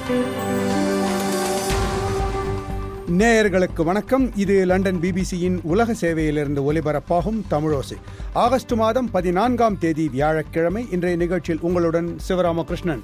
நேயர்களுக்கு வணக்கம் இது லண்டன் பிபிசியின் உலக சேவையிலிருந்து ஒலிபரப்பாகும் தமிழோசை ஆகஸ்ட் மாதம் பதினான்காம் தேதி வியாழக்கிழமை இன்றைய நிகழ்ச்சியில் உங்களுடன் சிவராமகிருஷ்ணன்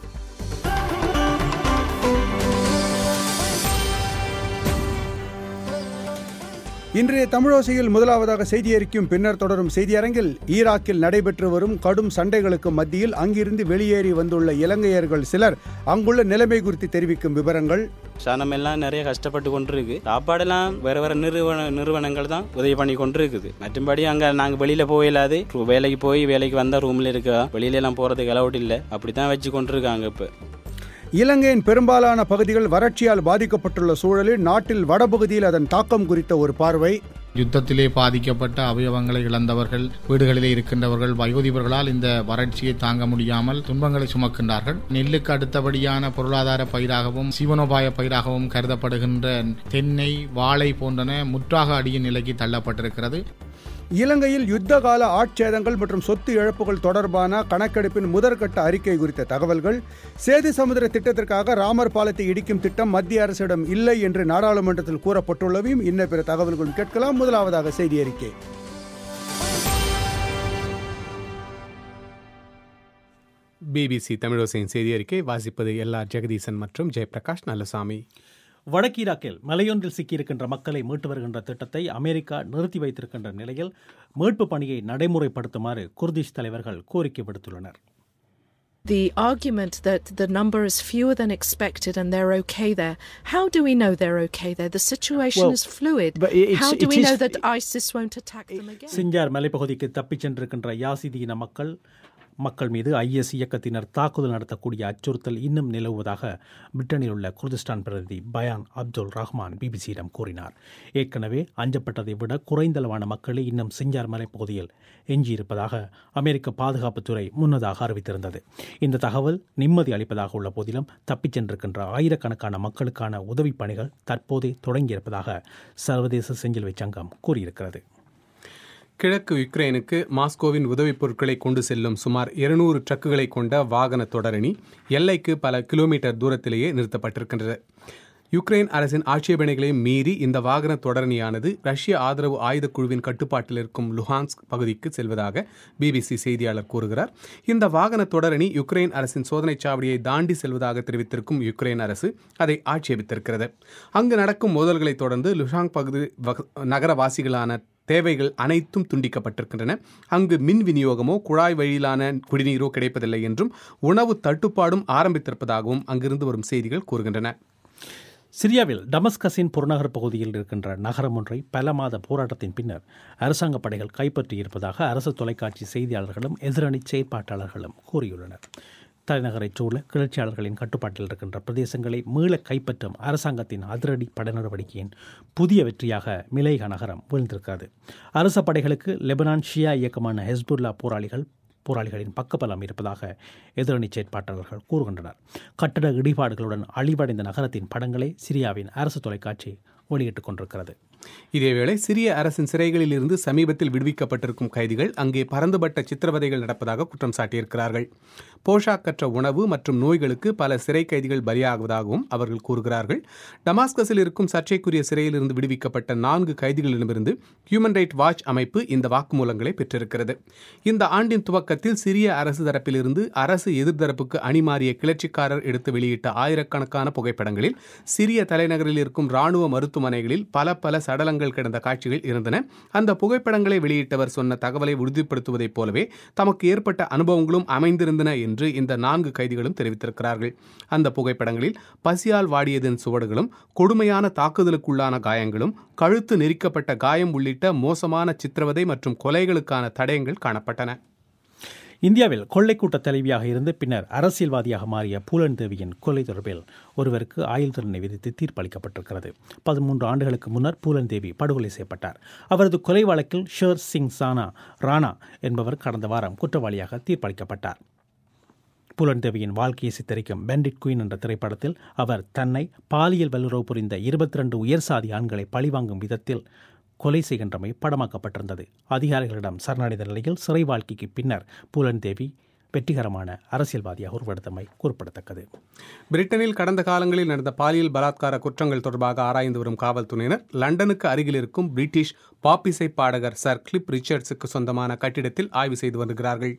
இன்றைய தமிழோசையில் முதலாவதாக செய்தி அறிக்கும் பின்னர் தொடரும் செய்தியரங்கில் ஈராக்கில் நடைபெற்று வரும் கடும் சண்டைகளுக்கு மத்தியில் அங்கிருந்து வெளியேறி வந்துள்ள இலங்கையர்கள் சிலர் அங்குள்ள நிலைமை குறித்து தெரிவிக்கும் விவரங்கள் சனம் எல்லாம் நிறைய கஷ்டப்பட்டு கொண்டு இருக்கு சாப்பாடெல்லாம் வேற வேற நிறுவன நிறுவனங்கள் தான் உதவி பண்ணி கொண்டு இருக்குது மற்றும்படி அங்க நாங்க வெளியில போயிடாது வேலைக்கு போய் வேலைக்கு வந்தா ரூம்ல இருக்க வெளியில எல்லாம் போறதுக்கு அலவுட் இல்ல அப்படித்தான் வச்சு கொண்டு இருக்காங்க இப்ப இலங்கையின் பெரும்பாலான பகுதிகள் வறட்சியால் பாதிக்கப்பட்டுள்ள சூழலில் நாட்டில் வடபகுதியில் அதன் தாக்கம் குறித்த ஒரு பார்வை யுத்தத்திலே பாதிக்கப்பட்ட அவயவங்களை இழந்தவர்கள் வீடுகளிலே இருக்கின்றவர்கள் வயோதிபர்களால் இந்த வறட்சியை தாங்க முடியாமல் துன்பங்களை சுமக்கின்றார்கள் நெல்லுக்கு அடுத்தபடியான பொருளாதார பயிராகவும் சீவனோபாய பயிராகவும் கருதப்படுகின்ற தென்னை வாழை போன்றன முற்றாக அடியின் நிலைக்கு தள்ளப்பட்டிருக்கிறது இலங்கையில் யுத்த கால ஆட்சேதங்கள் மற்றும் சொத்து இழப்புகள் தொடர்பான கணக்கெடுப்பின் முதற்கட்ட அறிக்கை குறித்த தகவல்கள் சேது சமுதிர திட்டத்திற்காக ராமர் பாலத்தை இடிக்கும் திட்டம் மத்திய அரசிடம் இல்லை என்று நாடாளுமன்றத்தில் கூறப்பட்டுள்ளவையும் இன்ன பிற தகவல்களும் கேட்கலாம் முதலாவதாக செய்தி அறிக்கை பிபிசி தமிழோசையின் செய்தி அறிக்கை வாசிப்பது எல் ஆர் ஜெகதீசன் மற்றும் ஜெயபிரகாஷ் நல்லசாமி வடக்கீராக்கில் மலையொன்றில் சிக்கியிருக்கின்ற மக்களை மீட்டு வருகின்ற திட்டத்தை அமெரிக்கா நிறுத்தி வைத்திருக்கின்ற நிலையில் மீட்பு பணியை நடைமுறைப்படுத்துமாறு குர்திஷ் தலைவர்கள் கோரிக்கை விடுத்துள்ளனர் The argument that the number is fewer than expected and they're okay there. How do we know they're okay there? The situation Well, is fluid. but it's- How do it we is- know that ISIS won't attack them again? சிஞ்சார் மலைப்பகுதிக்கு தப்பிச் சென்றிருக்கின்ற யாசிதீன மக்கள் மக்கள் மீது IS இயக்கத்தினர் தாக்குதல் நடத்தக்கூடிய அச்சுறுத்தல் இன்னும் நிலவுவதாக பிரிட்டனில் உள்ள குர்திஸ்தான் பிரதிநிதி பயான் அப்துல் ரஹ்மான் பிபிசியிடம் கூறினார் ஏற்கனவே அஞ்சப்பட்டதை விட குறைந்தளவான மக்களே இன்னும் சிஞ்சார் மலைப்பகுதியில் எஞ்சியிருப்பதாக அமெரிக்க பாதுகாப்புத்துறை முன்னதாக அறிவித்திருந்தது இந்த தகவல் நிம்மதி அளிப்பதாக உள்ள போதிலும் தப்பிச் சென்றிருக்கின்ற ஆயிரக்கணக்கான மக்களுக்கான உதவிப் பணிகள் தற்போதே தொடங்கியிருப்பதாக சர்வதேச செஞ்சிலுவை சங்கம் கூறியிருக்கிறது கிழக்கு யுக்ரைனுக்கு மாஸ்கோவின் உதவிப் பொருட்களை கொண்டு செல்லும் சுமார் இருநூறு ட்ரக்குகளை கொண்ட வாகன தொடரணி எல்லைக்கு பல கிலோமீட்டர் தூரத்திலேயே நிறுத்தப்பட்டிருக்கின்றது யுக்ரைன் அரசின் ஆட்சேபனைகளை மீறி இந்த வாகன தொடரணியானது ரஷ்ய ஆதரவு ஆயுதக் குழுவின் கட்டுப்பாட்டில் இருக்கும் லுஹான்ஸ்க் பகுதிக்கு செல்வதாக பிபிசி செய்தியாளர் கூறுகிறார் இந்த வாகன தொடரணி யுக்ரைன் அரசின் சோதனைச் சாவடியை தாண்டி செல்வதாக தெரிவித்திருக்கும் யுக்ரைன் அரசு அதை ஆட்சேபித்திருக்கிறது அங்கு நடக்கும் மோதல்களைத் தொடர்ந்து லுஹாங் பகுதி வக- நகரவாசிகளான தேவைகள் அனைத்தும் துண்டிக்கப்பட்டிருக்கின்றன அங்கு மின் விநியோகமோ குழாய் வழியிலான குடிநீரோ கிடைப்பதில்லை என்றும் உணவு தட்டுப்பாடும் ஆரம்பித்திருப்பதாகவும் அங்கிருந்து வரும் செய்திகள் கூறுகின்றன சிரியாவில் டமஸ்கஸின் புறநகர் பகுதியில் இருக்கின்ற நகரம் ஒன்றை பல மாத போராட்டத்தின் பின்னர் அரசாங்க படைகள் கைப்பற்றியிருப்பதாக அரசு தொலைக்காட்சி செய்தியாளர்களும் எதிரணி செயற்பாட்டாளர்களும் கூறியுள்ளனர் தலைநகரைச் சூழ கிளர்ச்சியாளர்களின் கட்டுப்பாட்டில் இருக்கின்ற பிரதேசங்களை மீள கைப்பற்றும் அரசாங்கத்தின் அதிரடி படை நடவடிக்கையின் புதிய வெற்றியாக மிலேகா நகரம் வீழ்ந்திருக்கிறது அரச படைகளுக்கு லெபனான் ஷியா இயக்கமான ஹெஸ்புல்லா போராளிகள் போராளிகளின் பக்கபலம் இருப்பதாக எதிரணி செயற்பாட்டாளர்கள் கூறுகின்றனர் கட்டட இடிபாடுகளுடன் அழிவடைந்த நகரத்தின் படங்களை சிரியாவின் அரசு தொலைக்காட்சி வெளியிட்டுக் கொண்டிருக்கிறது இதேவேளை சிரிய அரசின் சிறைகளில் இருந்து சமீபத்தில் விடுவிக்கப்பட்டிருக்கும் கைதிகள் அங்கே பரந்துபட்ட சித்திரவதைகள் நடப்பதாக குற்றம் சாட்டியிருக்கிறார்கள் போஷாக்கற்ற உணவு மற்றும் நோய்களுக்கு பல சிறை கைதிகள் பலியாகுவதாகவும் அவர்கள் கூறுகிறார்கள் டமாஸ்கஸில் இருக்கும் சர்ச்சைக்குரிய சிறையில் இருந்து விடுவிக்கப்பட்ட நான்கு கைதிகளிடமிருந்து ஹியூமன் ரைட் வாட்ச் அமைப்பு இந்த வாக்குமூலங்களை பெற்றிருக்கிறது இந்த ஆண்டின் துவக்கத்தில் சிரிய அரசு தரப்பிலிருந்து அரசு எதிர்த்தரப்புக்கு அணிமாறிய கிளர்ச்சிக்காரர் எடுத்து வெளியிட்ட ஆயிரக்கணக்கான புகைப்படங்களில் சிரிய தலைநகரில் இருக்கும் ராணுவ மருத்துவமனைகளில் பல பல சடலங்கள் கிடந்த காட்சிகள் இருந்தன அந்த புகைப்படங்களை வெளியிட்டவர் சொன்ன தகவலை உறுதிப்படுத்துவதைப் போலவே தமக்கு ஏற்பட்ட அனுபவங்களும் அமைந்திருந்தன என்று இந்த நான்கு கைதிகளும் தெரிவித்திருக்கிறார்கள் அந்த புகைப்படங்களில் பசியால் வாடியதன் சுவடுகளும் கொடுமையான தாக்குதலுக்குள்ளான காயங்களும் கழுத்து நெரிக்கப்பட்ட காயம் உள்ளிட்ட மோசமான சித்திரவதை மற்றும் கொலைகளுக்கான தடயங்கள் காணப்பட்டன இந்தியாவில் கொள்ளைக்கூட்ட தலைவியாக இருந்து பின்னர் அரசியல்வாதியாக மாறிய பூலன் தேவியின் கொலை தொடர்பில் ஒருவருக்கு ஆயுள் தண்டனை விதித்து தீர்ப்பளிக்கப்பட்டிருக்கிறது பதிமூன்று ஆண்டுகளுக்கு முன்னர் பூலன் தேவி படுகொலை செய்யப்பட்டார் அவரது கொலை வழக்கில் ஷேர் சிங் சானா ராணா என்பவர் கடந்த வாரம் குற்றவாளியாக தீர்ப்பளிக்கப்பட்டார் புலன் தேவியின் வாழ்க்கையை சித்தரிக்கும் பெண்டிட் குயின் என்ற திரைப்படத்தில் அவர் தன்னை பாலியல் வல்லுறவு புரிந்த இருபத்தி ரெண்டு உயர்சாதி ஆண்களை பழிவாங்கும் விதத்தில் கொலை செய்கின்றமை படமாக்கப்பட்டிருந்தது அதிகாரிகளிடம் சரணடைந்த நிலையில் சிறை வாழ்க்கைக்கு பின்னர் பூலன் தேவி வெற்றிகரமான அரசியல்வாதியாக உருவெடுத்தமை குறிப்பிடத்தக்கது பிரிட்டனில் கடந்த காலங்களில் நடந்த பாலியல் பலாத்கார குற்றங்கள் தொடர்பாக ஆராய்ந்து வரும் காவல்துறையினர் லண்டனுக்கு அருகில் இருக்கும் பிரிட்டிஷ் பாப் இசை பாடகர் சர் கிளிப் ரிச்சர்ட்ஸுக்கு சொந்தமான கட்டிடத்தில் ஆய்வு செய்து வருகிறார்கள்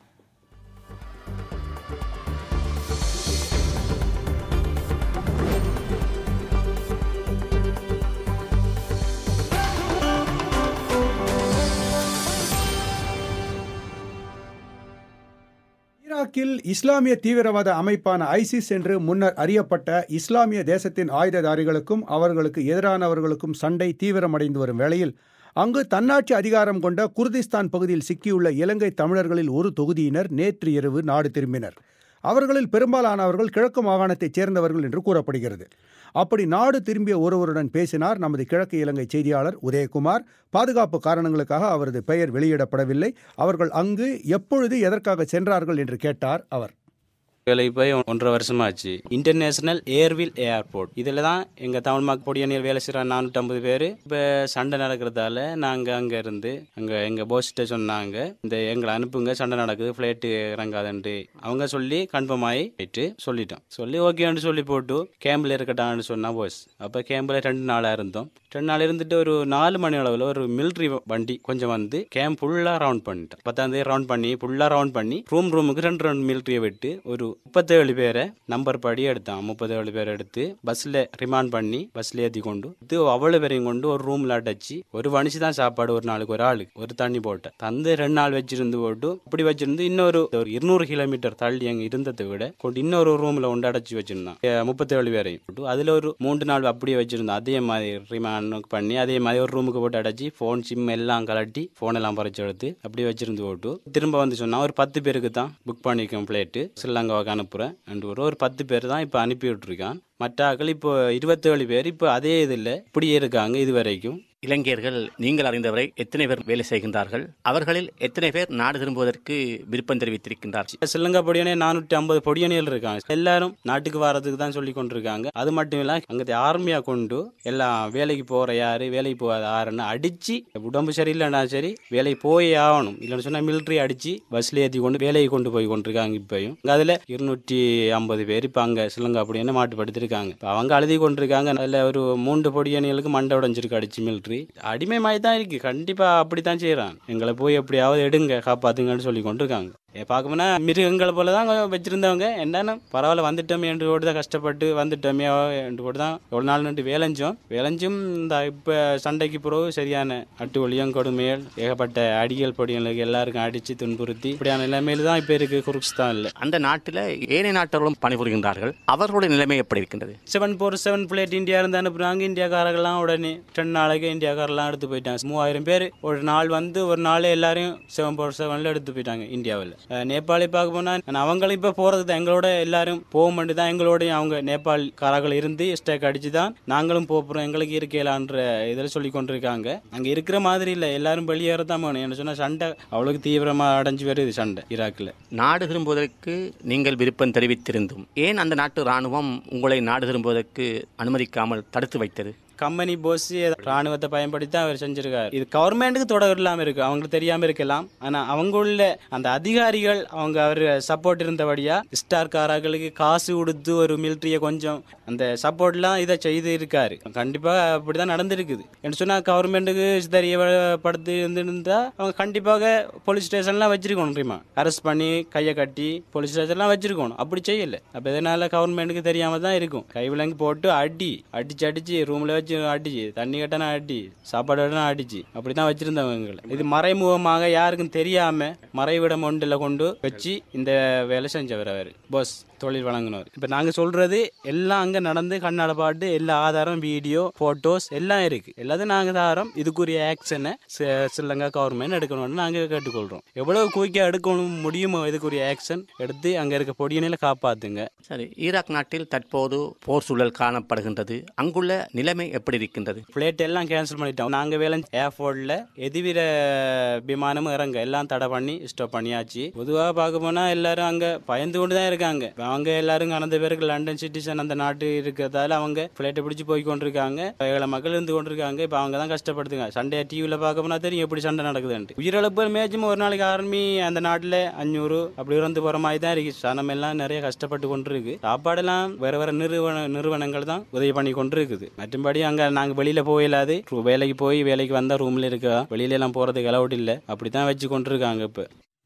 ஈராக்கில் இஸ்லாமிய தீவிரவாத அமைப்பான ஐசிஸ் என்று முன்னர் அறியப்பட்ட இஸ்லாமிய தேசத்தின் ஆயுததாரிகளுக்கும் அவர்களுக்கு எதிரானவர்களுக்கும் சண்டை தீவிரமடைந்து வரும் வேளையில் அங்கு தன்னாட்சி அதிகாரம் கொண்ட குர்திஸ்தான் பகுதியில் சிக்கியுள்ள இலங்கை தமிழர்களில் ஒரு தொகுதியினர் நேற்று இரவு நாடு திரும்பினர் அவர்களில் பெரும்பாலானவர்கள் கிழக்கு மாகாணத்தைச் சேர்ந்தவர்கள் என்று கூறப்படுகிறது அப்படி நாடு திரும்பிய ஒருவருடன் பேசினார் நமது கிழக்கு இலங்கை செய்தியாளர் உதயகுமார் பாதுகாப்பு காரணங்களுக்காக அவரது பெயர் வெளியிடப்படவில்லை அவர்கள் அங்கு எப்பொழுது எதற்காக சென்றார்கள் என்று கேட்டார் அவர் வேலைக்கு போய் ஒன்றரை வருஷமாச்சு இன்டர்நேஷனல் ஏர்வில் ஏர்போர்ட் இதில் தான் எங்கள் தமிழ் மக்கள் பொடியணியில் வேலை செய்கிற நானூற்றம்பது பேர் இப்போ சண்டை நடக்கிறதால நாங்கள் அங்கே இருந்து அங்கே எங்கள் போஸ்ட்டை சொன்னாங்க இந்த எங்களை அனுப்புங்க சண்டை நடக்குது ஃப்ளைட்டு இறங்காதுன்ட்டு அவங்க சொல்லி கன்ஃபார்ம் ஆகி போயிட்டு சொல்லிட்டோம் சொல்லி ஓகேன்னு சொல்லி போட்டு கேம்பில் இருக்கட்டான்னு சொன்னா போஸ் அப்போ கேம்பில் ரெண்டு நாளாக இருந்தோம் ரெண்டு நாள் இருந்துட்டு ஒரு நாலு மணி அளவில் ஒரு மிலிட்ரி வண்டி கொஞ்சம் வந்து கேம்ப் ஃபுல்லாக ரவுண்ட் பண்ணிட்டோம் பத்தாம் தேதி ரவுண்ட் பண்ணி ஃபுல்லாக ரவுண்ட் பண்ணி ரூம் ரூமுக்கு ரெண்டு ரெண்டு மிலிட்ரியை விட்டு ஒரு முப்பத்தேழு பேரை நம்பர் படி எடுத்தான் முப்பத்தேழு பேர் எடுத்து பஸ்ல ரிமாண்ட் பண்ணி பஸ்ல ஏற்றி கொண்டு இது அவ்வளவு பேரையும் கொண்டு ஒரு ரூம்ல அடைச்சி ஒரு மனுஷி தான் சாப்பாடு ஒரு நாளுக்கு ஒரு ஆளுக்கு ஒரு தண்ணி போட்ட தந்து ரெண்டு நாள் வச்சிருந்து போட்டு அப்படி வச்சிருந்து இன்னொரு ஒரு இருநூறு கிலோமீட்டர் தள்ளி அங்க இருந்ததை விட கொண்டு இன்னொரு ரூம்ல ஒன்று அடைச்சி வச்சிருந்தான் எ, முப்பத்தேழு பேரையும் போட்டு அதுல ஒரு மூன்று நாள் அப்படியே வச்சிருந்தோம் அதே மாதிரி ரிமாண்ட் பண்ணி அதே மாதிரி ஒரு ரூமுக்கு போட்டு அடைச்சி ஃபோன் சிம் எல்லாம் கலட்டி ஃபோன் எல்லாம் பறிச்சு எடுத்து அப்படியே வச்சிருந்து போட்டு திரும்ப வந்து சொன்னா ஒரு பத்து பேருக்கு தான் புக் பண்ணிருக்கேன் ஃப்ளைட்டு ஸ்ரீலங்காவுக்கு அனுப்புறேன் அண்ட் ஒரு ஒரு பத்து பேர் தான் இப்போ அனுப்பி விட்டுருக்கான் மற்ற ஆட்கள் இப்போ இருபத்தேழு பேர் இப்போ அதே இதில் இப்படியே இருக்காங்க இது வரைக்கும் இலங்கையர்கள் நீங்கள் அறிந்தவரை எத்தனை பேர் வேலை செய்கின்றார்கள் அவர்களில் எத்தனை பேர் நாடு திரும்புவதற்கு விருப்பம் தெரிவித்திருக்கின்றார்கள் ஸ்ரீலங்கா பொடியனே நானூற்றி ஐம்பது பொடியணிகள் இருக்காங்க எல்லாரும் நாட்டுக்கு வர்றதுக்கு தான் சொல்லி கொண்டிருக்காங்க அது மட்டும் இல்ல அங்கே ஆர்மியா கொண்டு எல்லாம் வேலைக்கு போற யாரு வேலைக்கு போகாத யாருன்னு அடிச்சு உடம்பு சரியில்லைன்னா சரி வேலைக்கு போய் ஆகணும் இல்லைன்னு சொன்னா மிலிட்ரி அடிச்சு பஸ்ல ஏற்றி கொண்டு வேலைக்கு கொண்டு போய் கொண்டிருக்காங்க இப்பயும் அதுல இருநூற்றி ஐம்பது பேர் இப்ப அங்க ஸ்ரீலங்கா பொடியனை மாட்டுப்படுத்திருக்காங்க இப்ப அவங்க அழுதி கொண்டிருக்காங்க அதுல ஒரு மூன்று பொடியணிகளுக்கு மண்டை உடைஞ்சிருக்கு அடிச்சு மிலிட்ரி அடிமை மாதிரி தான் இருக்கு கண்டிப்பா அப்படித்தான் செய்யறான் எங்களை போய் எப்படியாவது எடுங்க காப்பாத்துங்கன்னு சொல்லி கொண்டிருக்காங்க ஏ, பார்க்கணும்னா மிருகங்களை போல தான் வச்சிருந்தவங்க என்னன்னு பரவாயில்ல வந்துட்டோமே என்று கூட தான் கஷ்டப்பட்டு வந்துட்டோமே என்று கூட தான் எவ்வளோ நாள் நின்று வேலைஞ்சோம் வேலைஞ்சும் இந்த இப்போ சண்டைக்கு பிறகு சரியான அட்டு ஒளியம் கொடுமையல் ஏகப்பட்ட அடிகள் பொடிகளுக்கு எல்லாருக்கும் அடித்து துன்புறுத்தி இப்படியான நிலைமையில தான் இப்போ இருக்கு குருக்ஸ்தானில் அந்த நாட்டில் ஏனைய நாட்டவர்களும் பணிபுரிகின்றார்கள் அவர்களுடைய நிலைமை எப்படி இருக்கின்றது seven four seven flight India இருந்து அனுப்புறாங்க இந்தியாக்காரர்கள்லாம் உடனே ரெண்டு நாளைக்கு இந்தியாக்காரெல்லாம் எடுத்து போயிட்டாங்க மூவாயிரம் பேர் ஒரு நாள் வந்து ஒரு நாள் எல்லாரையும் செவன் ஃபோர் செவனில் எடுத்து போயிட்டாங்க இந்தியாவில் நேபாளி பார்க்க போனால் அவங்களும் இப்போ போகிறது தான் எங்களோட எல்லாரும் போக மட்டும் தான் எங்களோடய அவங்க நேபாள் காரர்கள் இருந்து ஸ்டேக் அடிச்சு தான் நாங்களும் போகிறோம் எங்களுக்கு இருக்கலான்ற இதில் சொல்லி கொண்டிருக்காங்க அங்கே இருக்கிற மாதிரி இல்லை எல்லாரும் வெளியேற தான் வேணும் என்ன சொன்னால் சண்டை அவ்வளோக்கு தீவிரமாக அடைஞ்சு வருது சண்டை ஈராக்கில் நாடு திரும்புவதற்கு நீங்கள் விருப்பம் தெரிவித்திருந்தும் ஏன் அந்த நாட்டு ராணுவம் உங்களை நாடு திரும்புவதற்கு அனுமதிக்காமல் தடுத்து வைத்தது கம்பெனி போஸ் ராணுவத்தை பயன்படுத்தி தான் அவர் செஞ்சிருக்காரு இது கவர்மெண்ட்டுக்கு தொடர்பு இல்லாம இருக்கு அவங்களுக்கு தெரியாம இருக்கலாம் ஆனா அவங்க உள்ள அந்த அதிகாரிகள் அவங்க அவர் சப்போர்ட் இருந்தபடியா ஸ்டார் காராக்களுக்கு காசு கொடுத்து ஒரு மிலிட்ரியை கொஞ்சம் அந்த சப்போர்ட்லாம் இதை செய்து இருக்காரு கண்டிப்பா அப்படிதான் நடந்திருக்குது என்று சொன்னா கவர்மெண்ட்டுக்கு தெரியப்படுத்தி இருந்திருந்தா அவங்க கண்டிப்பாக போலீஸ் ஸ்டேஷன்லாம் வச்சிருக்கணும் தெரியுமா அரெஸ்ட் பண்ணி கையை கட்டி போலீஸ் ஸ்டேஷன்லாம் வச்சிருக்கணும் அப்படி செய்யல அப்ப இதனால கவர்மெண்ட்டுக்கு தெரியாம தான் இருக்கும் கைவிலங்கு போட்டு அடி அடிச்சு அடிச்சு ரூம்ல வச்சு அடிச்சு தண்ணி கட்டனா அடி சாப்பாடு கட்டனா அடிச்சு அப்படிதான் வச்சிருந்தவங்க இது மறைமுகமாக யாருக்கும் தெரியாம மறைவிடம் ஒன்றில் கொண்டு வச்சு இந்த வேலை செஞ்சவர் அவர் பாஸ் தொழில் வழங்கினவர் இப்ப நாங்க சொல்றது எல்லாம் அங்க நடந்து கண்ணாட பாட்டு எல்லா ஆதாரம் வீடியோ போட்டோஸ் எல்லாம் இருக்கு எல்லாத்தையும் நாங்க தாரோம் இதுக்குரிய ஆக்ஷனை ஸ்ரீலங்கா கவர்மெண்ட் எடுக்கணும்னு நாங்க கேட்டுக்கொள்றோம் எவ்வளவு குயிக்கா எடுக்கணும் முடியுமோ இதுக்குரிய ஆக்ஷன் எடுத்து அங்க இருக்க பொடியனையில காப்பாத்துங்க சரி ஈராக் நாட்டில் தற்போது போர் சூழல் காணப்படுகின்றது அங்குள்ள நிலைமை எப்படி இருக்கின்றது ஃப்ளைட் எல்லாம் கேன்சல் பண்ணிட்டோம் நாங்கள் வேலை ஏர்போர்ட்டில் எதிவிர விமானமும் இறங்க எல்லாம் தடை பண்ணி ஸ்டாப் பண்ணியாச்சு பொதுவாக பார்க்க போனால் எல்லாரும் அங்கே பயந்து கொண்டு தான் இருக்காங்க இப்ப அவங்க எல்லாரும் கடந்த பேருக்கு லண்டன் சிட்டிசன் அந்த நாட்டு இருக்கிறதால அவங்க ஃப்ளைட்டை பிடிச்சி போய் கொண்டிருக்காங்க ஏழை மக்கள் இருந்து கொண்டிருக்காங்க இப்போ அவங்க தான் கஷ்டப்படுத்துங்க சண்டே டிவியில் பார்க்க போனால் தெரியும் எப்படி சண்டை நடக்குதுன்ட்டு உயிரிழப்பு மேட்சும் ஒரு நாளைக்கு ஆர்மி அந்த நாட்டில் அஞ்சூறு அப்படி இறந்து போகிற மாதிரி தான் இருக்கு சனம் எல்லாம் நிறைய கஷ்டப்பட்டு கொண்டு இருக்கு சாப்பாடெல்லாம் வேற வேற நிறுவன நிறுவனங்கள் தான் உதவி பண்ணி கொண்டு இருக்குது மற்றும்படி அங்கே நாங்கள் வெளியில் போயிடாது வேலைக்கு போய் வேலைக்கு வந்தால் ரூமில் இருக்க வெளியில எல்லாம் போகிறதுக்கு அலவுட் இல்லை அப்படி தான் வச்சு கொண்டு இருக்காங்க இப்போ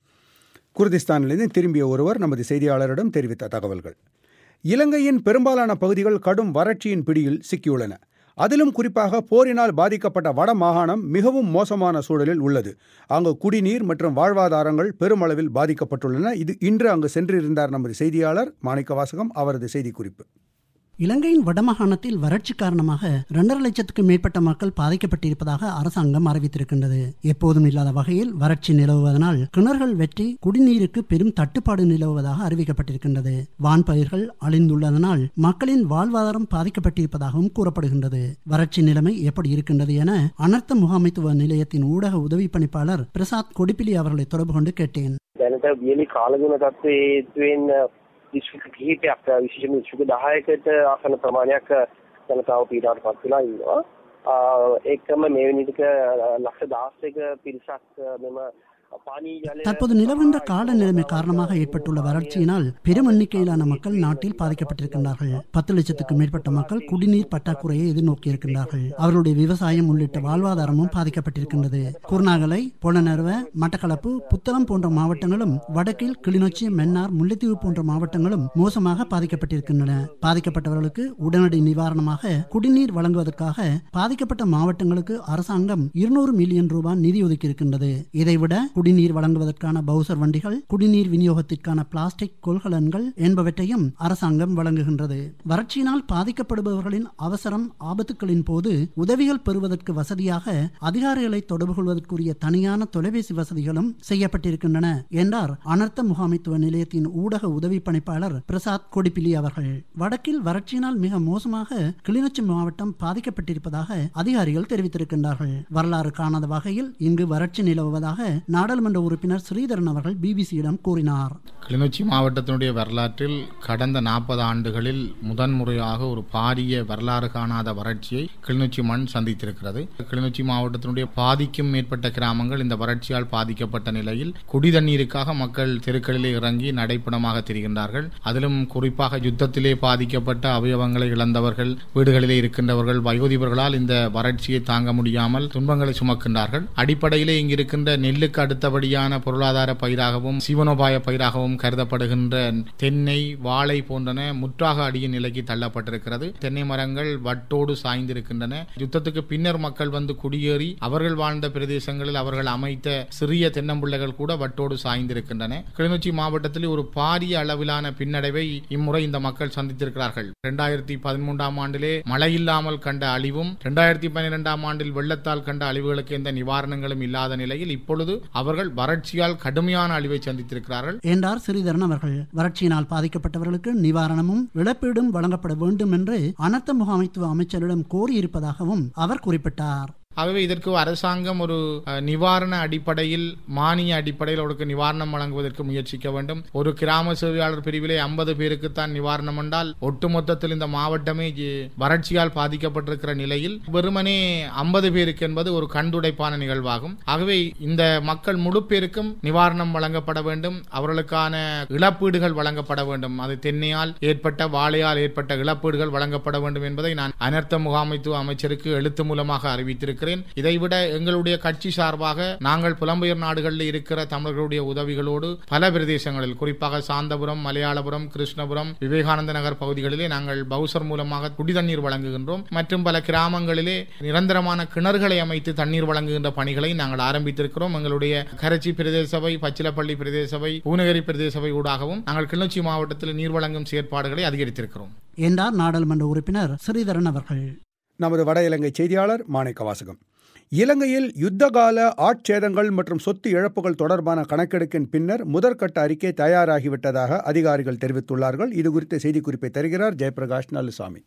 குர்திஸ்தானிலிருந்து திரும்பிய ஒருவர் நமது செய்தியாளரிடம் தெரிவித்த தகவல்கள் இலங்கையின் பெரும்பாலான பகுதிகள் கடும் வறட்சியின் பிடியில் சிக்கியுள்ளன அதிலும் குறிப்பாக போரினால் பாதிக்கப்பட்ட வட மாகாணம் மிகவும் மோசமான சூழலில் உள்ளது அங்கு குடிநீர் மற்றும் வாழ்வாதாரங்கள் பெருமளவில் பாதிக்கப்பட்டுள்ளன இது இன்று அங்கு சென்றிருந்தார் நமது செய்தியாளர் மாணிக்கவாசகம் அவரது செய்திக்குறிப்பு இலங்கையின் வடமாகாணத்தில் வறட்சி காரணமாக இரண்டரை லட்சத்துக்கும் மேற்பட்ட மக்கள் பாதிக்கப்பட்டிருப்பதாக அரசாங்கம் அறிவித்திருக்கின்றது எப்போதும் இல்லாத வகையில் வறட்சி நிலவுவதனால் கிணறுகள் வெற்றி குடிநீருக்கு பெரும் தட்டுப்பாடு நிலவுவதாக அறிவிக்கப்பட்டிருக்கின்றது வான்பயிர்கள் அழிந்துள்ளதனால் மக்களின் வாழ்வாதாரம் பாதிக்கப்பட்டிருப்பதாகவும் கூறப்படுகின்றது வறட்சி நிலைமை எப்படி இருக்கின்றது என அனர்த்த முகாமைத்துவ நிலையத்தின் ஊடக உதவி பணிப்பாளர் பிரசாத் கொடிப்பிலி அவர்களை தொடர்பு கொண்டு கேட்டேன் දැනට වියලි කාලගුණ තත්ත්වයේ හේතුවෙන් විශ්වික කිහිපයක් විශේෂම විශ්වික දහයකට ආසන ප්‍රමාණයක් ජනතාව පීඩාවට පත් වෙලා ඉන්නවා. ආ, ඒකම මේ වෙනිටික ලක්ෂ දහස්සක පිරිසක් මෙම පානී ජලය தற்போது நிலவுகின்ற கால நிலைமை காரணமாக ஏற்பட்டுள்ள வறட்சியினால் பெரும் எண்ணிக்கையிலான மக்கள் நாட்டில் பாதிக்கப்பட்டிருக்கின்றார்கள் பத்து லட்சத்துக்கும் மேற்பட்ட மக்கள் குடிநீர் பற்றாக்குறையை எதிர்நோக்கி இருக்கின்றார்கள் அவர்களுடைய விவசாயம் உள்ளிட்ட வாழ்வாதாரமும் பாதிக்கப்பட்டிருக்கின்றது குருநாகலை பொலனறுவ மட்டக்களப்பு புத்தளம் போன்ற மாவட்டங்களும் வடக்கில் கிளிநொச்சி மென்னார் முல்லைத்தீவு போன்ற மாவட்டங்களும் மோசமாக பாதிக்கப்பட்டிருக்கின்றன பாதிக்கப்பட்டவர்களுக்கு உடனடி நிவாரணமாக குடிநீர் வழங்குவதற்காக பாதிக்கப்பட்ட மாவட்டங்களுக்கு அரசாங்கம் இருநூறு மில்லியன் ரூபாய் நிதி ஒதுக்கியிருக்கின்றது இதைவிட குடிநீர் வழங்குவதற்கான பவுசர் வண்டிகள் குடிநீர் விநியோகத்திற்கான பிளாஸ்டிக் கொள்கலன்கள் என்பவற்றையும் அரசாங்கம் வழங்குகின்றது வறட்சியினால் பாதிக்கப்படுபவர்களின் அவசரம் ஆபத்துக்களின் போது உதவிகள் பெறுவதற்கு வசதியாக அதிகாரிகளை தொடர்பு கொள்வதற்குரிய தனியான தொலைபேசி வசதிகளும் செய்யப்பட்டிருக்கின்றன என்றார் அனர்த்த முகாமைத்துவ நிலையத்தின் ஊடக உதவி பணிப்பாளர் பிரசாத் கொடிப்பிலி அவர்கள் வடக்கில் வறட்சியினால் மிக மோசமாக கிளிநொச்சி மாவட்டம் பாதிக்கப்பட்டிருப்பதாக அதிகாரிகள் தெரிவித்திருக்கின்றார்கள் வரலாறு காணாத வகையில் இங்கு வறட்சி நிலவுவதாக நாடாளுமன்ற உறுப்பினர் ஸ்ரீதரன் அவர்கள் பிபிசியிடம் கூறினார் கிளிநொச்சி மாவட்டத்தினுடைய வரலாற்றில் கடந்த நாற்பது ஆண்டுகளில் முதன்முறையாக ஒரு பாரிய வரலாறு காணாத வறட்சியை கிளிநொச்சி மண் சந்தித்திருக்கிறது கிளிநொச்சி மாவட்டத்தினுடைய பாதிக்கும் மேற்பட்ட கிராமங்கள் இந்த வறட்சியால் பாதிக்கப்பட்ட நிலையில் குடி தண்ணீருக்காக மக்கள் தெருக்களிலே இறங்கி நடைப்பணமாக திரிகின்றார்கள் அதிலும் குறிப்பாக யுத்தத்திலே பாதிக்கப்பட்ட அவயவங்களை இழந்தவர்கள் வீடுகளிலே இருக்கின்றவர்கள் வயோதிபர்களால் இந்த வறட்சியை தாங்க முடியாமல் துன்பங்களை சுமக்கின்றார்கள் அடிப்படையிலே இங்கு இருக்கின்ற நெல்லுக்கு அடுத்தபடியான பொருளாதார பயிராகவும் சீவனோபாய பயிராகவும் கருதப்படுகின்ற தென்னை வாழை போன்றன முற்றாக அடியின் நிலைக்கு தள்ளப்பட்டிருக்கிறது தென்னை மரங்கள் வட்டோடு சாய்ந்திருக்கின்றன யுத்தத்துக்கு பின்னர் மக்கள் வந்து குடியேறி அவர்கள் வாழ்ந்த பிரதேசங்களில் அவர்கள் அமைத்த சிறிய தென்னம்பிள்ளைகள் கூட வட்டோடு சாய்ந்திருக்கின்றன கிளிநொச்சி மாவட்டத்தில் ஒரு பாரிய அளவிலான பின்னடைவை இம்முறை இந்த மக்கள் சந்தித்திருக்கிறார்கள் இரண்டாயிரத்தி பதிமூன்றாம் ஆண்டிலே மழை இல்லாமல் கண்ட அழிவும் இரண்டாயிரத்தி பன்னிரெண்டாம் ஆண்டில் வெள்ளத்தால் கண்ட அழிவுகளுக்கு எந்த நிவாரணங்களும் இல்லாத நிலையில் இப்பொழுது அவர்கள் வறட்சியால் கடுமையான அழிவை சந்தித்திருக்கிறார்கள் என்றார் ஸ்ரீதரன் அவர்கள் வறட்சியினால் பாதிக்கப்பட்டவர்களுக்கு நிவாரணமும் இழப்பீடும் வழங்கப்பட வேண்டும் என்று அனர்த்த முகாமைத்துவ அமைச்சரிடம் கோரியிருப்பதாகவும் அவர் குறிப்பிட்டார் ஆகவே இதற்கு அரசாங்கம் ஒரு அஹ், நிவாரண அடிப்படையில் மானிய அடிப்படையில் அவருக்கு நிவாரணம் வழங்குவதற்கு முயற்சிக்க வேண்டும் ஒரு கிராம சேவையாளர் பிரிவிலே ஐம்பது பேருக்கு தான் நிவாரணம் என்றால் ஒட்டுமொத்தத்தில் இந்த மாவட்டமே இ- வறட்சியால் பாதிக்கப்பட்டிருக்கிற நிலையில் வெறுமனே ஐம்பது பேருக்கு என்பது ஒரு கண்துடைப்பான நிகழ்வாகும் ஆகவே இந்த மக்கள் முழு பேருக்கும் நிவாரணம் வழங்கப்பட வேண்டும் அவர்களுக்கான இழப்பீடுகள் வழங்கப்பட வேண்டும் அது தென்னையால் ஏற்பட்ட வாழையால் ஏற்பட்ட இழப்பீடுகள் வழங்கப்பட வேண்டும் என்பதை நான் அனர்த்த முகாமைத்துவ அமைச்சருக்கு எழுத்து மூலமாக அறிவித்திருக்கிறேன் இதைவிட எங்களுடைய கட்சி சார்பாக நாங்கள் புலம்பெயர் நாடுகளில் இருக்கிற தமிழர்களுடைய உதவிகளோடு பல பிரதேசங்களில் குறிப்பாக சாந்தபுரம் மலையாளபுரம் கிருஷ்ணபுரம் விவேகானந்த நகர் பகுதிகளிலே நாங்கள் பவுசர் மூலமாக குடி தண்ணீர் வழங்குகின்றோம் மற்றும் பல கிராமங்களிலே நிரந்தரமான கிணறுகளை அமைத்து தண்ணீர் வழங்குகின்ற பணிகளை நாங்கள் ஆரம்பித்திருக்கிறோம் எங்களுடைய கரச்சி பிரதேச சபை பச்சிலப்பள்ளி பிரதேச சபை பூநகரி பிரதேச சபை ஊடாகவும் நாங்கள் கிளிநொச்சி மாவட்டத்தில் நீர் வழங்கும் செயற்பாடுகளை அதிகரித்திருக்கிறோம் என்றார் நாடாளுமன்ற உறுப்பினர் ஸ்ரீதரன் அவர்கள் நமது வட இலங்கை செய்தியாளர் மாணிக்க வாசகம் இலங்கையில் யுத்தகால ஆட்சேதங்கள் மற்றும் சொத்து இழப்புகள் தொடர்பான கணக்கெடுக்கின் பின்னர் முதற்கட்ட அறிக்கை தயாராகிவிட்டதாக அதிகாரிகள் தெரிவித்துள்ளார்கள் இது குறித்த செய்திக்குறிப்பை தருகிறார் ஜெயபிரகாஷ் நல்லுசாமி